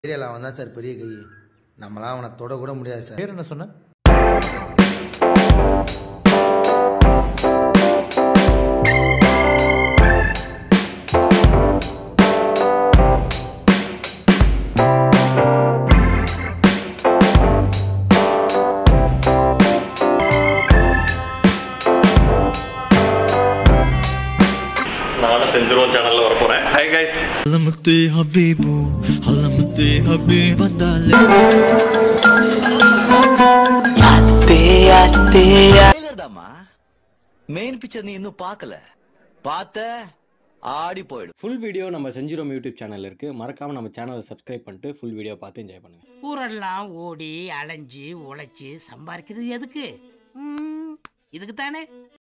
ஏரியாவில் அவன் தான் சார் பெரிய கை நம்மளாம் அவனை தொட கூட முடியாது சார் பேர் என்ன சொன்ன நானும் செஞ்சிருவோம் சேனல்ல வர போறேன் ஹை கைஸ் علمتي حبيبو علمتي حبيب دالي டாமா மெயின் பிக்சர் நீ இன்னும் பார்க்கல பார்த்த ஆடி போயிடும் ஃபுல் வீடியோ நம்ம செஞ்சிரோம் யூடியூப் சேனல் இருக்கு மறக்காம நம்ம சேனலை சப்ஸ்கிரைப் பண்ணிட்டு ஃபுல் வீடியோ பார்த்து என்ஜாய் பண்ணுங்க ஊரெல்லாம் ஓடி அலைஞ்சு உழைச்சி சம்பாதிக்கிறது எதுக்கு ம், இதுக்கு தானே